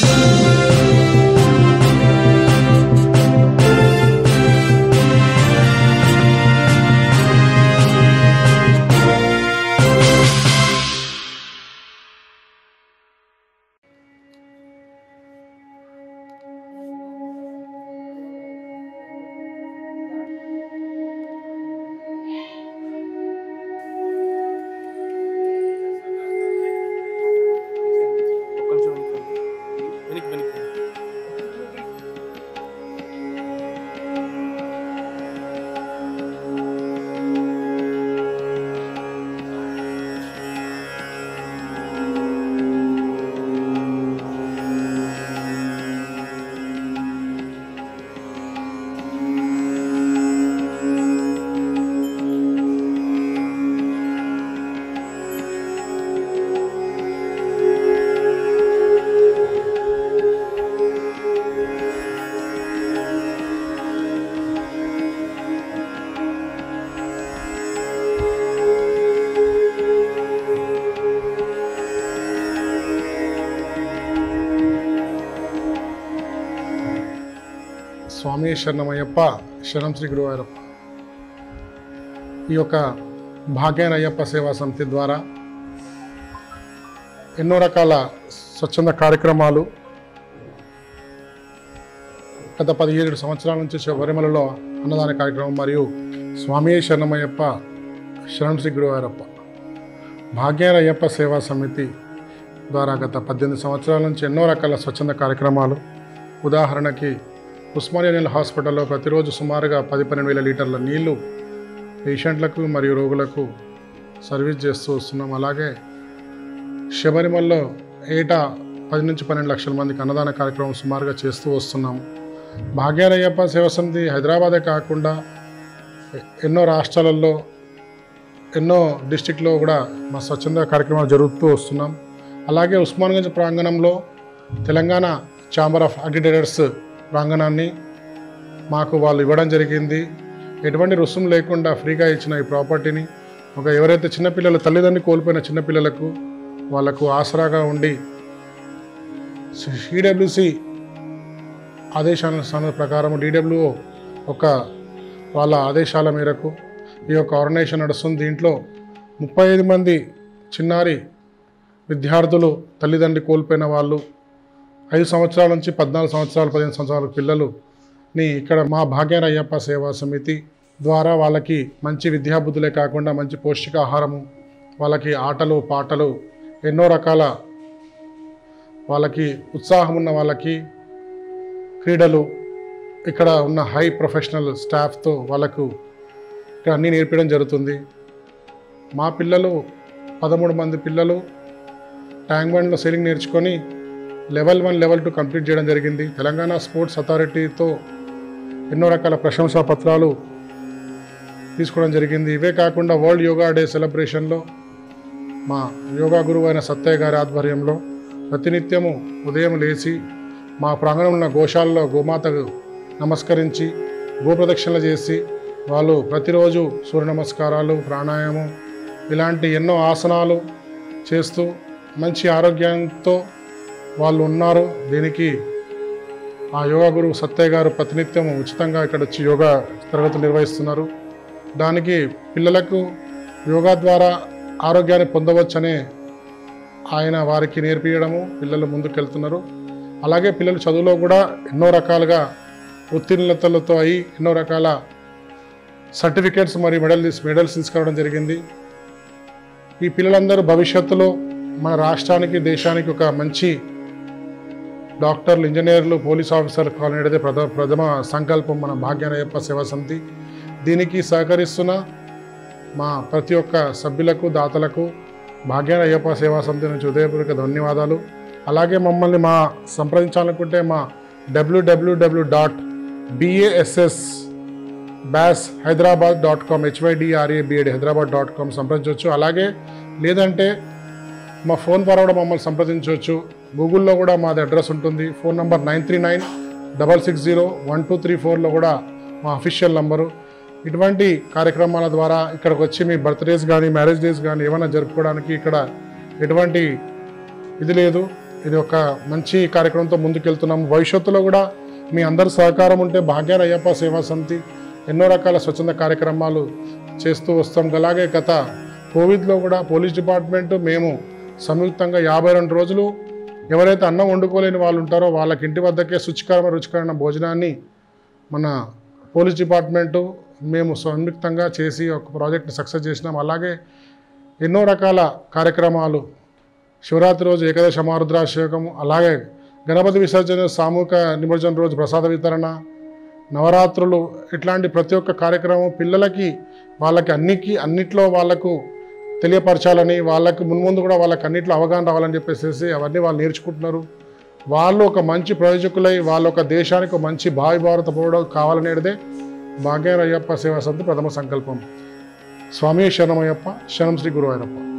కొంచెం వెనక్కి వెనక్కి స్వామి శరణమయ్యప్ప శరణం శ్రీ గురువాయూరప్ప ఈ యొక్క భాగ్యాన అయ్యప్ప సేవా సమితి ద్వారా ఎన్నో రకాల స్వచ్ఛంద కార్యక్రమాలు గత పదిహేడు సంవత్సరాల నుంచి శబరిమలలో అన్నదాన కార్యక్రమం మరియు స్వామి శరణమయ్యప్ప శరణం శ్రీ గురువాయూరప్ప భాగ్యాన అయ్యప్ప సేవా సమితి ద్వారా గత పద్దెనిమిది సంవత్సరాల నుంచి ఎన్నో రకాల స్వచ్ఛంద కార్యక్రమాలు ఉదాహరణకి ఉస్మానియా నీళ్ళ హాస్పిటల్లో ప్రతిరోజు సుమారుగా పది పన్నెండు వేల లీటర్ల నీళ్లు పేషెంట్లకు మరియు రోగులకు సర్వీస్ చేస్తూ వస్తున్నాం అలాగే శబరిమలలో ఏటా పది నుంచి పన్నెండు లక్షల మందికి అన్నదాన కార్యక్రమం సుమారుగా చేస్తూ వస్తున్నాం భాగ్యాలయ్యప్ప శివ సమితి హైదరాబాదే కాకుండా ఎ- ఎన్నో రాష్ట్రాలలో ఎన్నో డిస్టిక్లో కూడా మా స్వచ్ఛంద కార్యక్రమాలు జరుగుతూ వస్తున్నాం అలాగే ఉస్మాన్గంజ్ ప్రాంగణంలో తెలంగాణ ఛాంబర్ ఆఫ్ అగ్రిడేటర్స్ ప్రాంగణాన్ని మాకు వాళ్ళు ఇవ్వడం జరిగింది ఎటువంటి రుసుము లేకుండా ఫ్రీగా ఇచ్చిన ఈ ప్రాపర్టీని ఒక ఎవరైతే చిన్నపిల్లలు తల్లిదండ్రులు కోల్పోయిన చిన్నపిల్లలకు వాళ్ళకు ఆసరాగా ఉండి సిడబ్ల్యూసి ఆదేశాల ప్రకారం డిడబ్ల్యూఓ ఒక వాళ్ళ ఆదేశాల మేరకు ఈ యొక్క ఆర్గనైజేషన్ నడుస్తుంది దీంట్లో ముప్పై ఐదు మంది చిన్నారి విద్యార్థులు తల్లిదండ్రి కోల్పోయిన వాళ్ళు ఐదు సంవత్సరాల నుంచి పద్నాలుగు సంవత్సరాలు పదిహేను సంవత్సరాల పిల్లలుని ఇక్కడ మా భాగ్యాన అయ్యప్ప సేవా సమితి ద్వారా వాళ్ళకి మంచి విద్యాబుద్ధులే కాకుండా మంచి పౌష్టికాహారము వాళ్ళకి ఆటలు పాటలు ఎన్నో రకాల వాళ్ళకి ఉత్సాహం ఉన్న వాళ్ళకి క్రీడలు ఇక్కడ ఉన్న హై ప్రొఫెషనల్ స్టాఫ్తో వాళ్ళకు ఇక్కడ అన్నీ నేర్పించడం జరుగుతుంది మా పిల్లలు పదమూడు మంది పిల్లలు ట్యాంక్ బండ్లో సెయిలింగ్ నేర్చుకొని level one level two complete చేయడం జరిగింది తెలంగాణ స్పోర్ట్స్ అథారిటీతో ఎన్నో రకాల ప్రశంసా పత్రాలు తీసుకోవడం జరిగింది ఇవే కాకుండా వరల్డ్ యోగా డే సెలబ్రేషన్లో మా యోగా గురువు అయిన సత్తయ్య గారి ఆధ్వర్యంలో ప్రతినిత్యము ఉదయం లేచి మా ప్రాంగణంలో ఉన్న గోశాలలో గోమాతకు నమస్కరించి గోప్రదక్షిణలు చేసి వాళ్ళు ప్రతిరోజు సూర్య నమస్కారాలు ప్రాణాయామం ఇలాంటి ఎన్నో ఆసనాలు చేస్తూ మంచి ఆరోగ్యంతో వాళ్ళు ఉన్నారు దీనికి ఆ యోగా గురువు సత్తయ్య గారు ప్రతినిత్యం ఉచితంగా ఇక్కడ వచ్చి యోగా తరగతులు నిర్వహిస్తున్నారు దానికి పిల్లలకు యోగా ద్వారా ఆరోగ్యాన్ని పొందవచ్చనే ఆయన వారికి నేర్పించడము పిల్లలు ముందుకెళ్తున్నారు అలాగే పిల్లలు చదువులో కూడా ఎన్నో రకాలుగా ఉత్తీర్ణతలతో అయి ఎన్నో రకాల సర్టిఫికేట్స్ మరియు మెడల్ తీసు మెడల్స్ తీసుకురావడం జరిగింది ఈ పిల్లలందరూ భవిష్యత్తులో మన రాష్ట్రానికి దేశానికి ఒక మంచి డాక్టర్లు ఇంజనీర్లు పోలీస్ ఆఫీసర్లు కావాలనేది ప్రథమ ప్రథమ సంకల్పం మన భాగ్యానయ్యప్ప సేవా సమితి దీనికి సహకరిస్తున్న మా ప్రతి ఒక్క సభ్యులకు దాతలకు భాగ్యానయ్యప్ప సేవా సమితి నుంచి హృదయపూర్వక ధన్యవాదాలు అలాగే మమ్మల్ని మా సంప్రదించాలనుకుంటే మా WWW dot BASS bass Hyderabad dot com HYDRA BEd Hyderabad dot com సంప్రదించవచ్చు అలాగే లేదంటే మా ఫోన్ ద్వారా కూడా మమ్మల్ని సంప్రదించవచ్చు గూగుల్లో కూడా మాది అడ్రస్ ఉంటుంది phone number nine three nine double six zero one two three ఫోర్లో కూడా మా అఫీషియల్ నంబరు ఇటువంటి కార్యక్రమాల ద్వారా ఇక్కడికి వచ్చి మీ బర్త్డేస్ కానీ మ్యారేజ్ డేస్ కానీ ఏమైనా జరుపుకోవడానికి ఇక్కడ ఎటువంటి ఇది లేదు ఇది ఒక మంచి కార్యక్రమంతో ముందుకెళ్తున్నాం భవిష్యత్తులో కూడా మీ అందరి సహకారం ఉంటే భాగ్యాన అయ్యప్ప సేవా సమితి ఎన్నో రకాల స్వచ్ఛంద కార్యక్రమాలు చేస్తూ వస్తాం అలాగే గత కోవిడ్లో కూడా పోలీస్ డిపార్ట్మెంట్ మేము సంయుక్తంగా యాభై రెండు రోజులు ఎవరైతే అన్నం వండుకోలేని వాళ్ళు ఉంటారో వాళ్ళకి ఇంటి వద్దకే శుచికరమైన రుచికరమైన భోజనాన్ని మన పోలీస్ డిపార్ట్మెంటు మేము సంయుక్తంగా చేసి ఒక ప్రాజెక్ట్ని సక్సెస్ చేసినాం అలాగే ఎన్నో రకాల కార్యక్రమాలు శివరాత్రి రోజు ఏకాదశి అమారుద్రాభిషేకం అలాగే గణపతి విసర్జన సామూహిక నిమజ్జన రోజు ప్రసాద వితరణ నవరాత్రులు ఇట్లాంటి ప్రతి ఒక్క కార్యక్రమం పిల్లలకి వాళ్ళకి అన్నికి అన్నిట్లో వాళ్ళకు తెలియపరచాలని వాళ్ళకి మున్ముందు కూడా వాళ్ళకి అన్నిట్లో అవగాహన రావాలని చెప్పేసి అవన్నీ వాళ్ళు నేర్చుకుంటున్నారు వాళ్ళు ఒక మంచి ప్రయోజకులై వాళ్ళ ఒక దేశానికి ఒక మంచి భావి భారత పౌరుడు కావాలనేదే భాగ్యరయ్యప్ప సేవా సమితి ప్రథమ సంకల్పం స్వామి శరణమయ్యప్ప శరణం శ్రీ గురువాయూరప్ప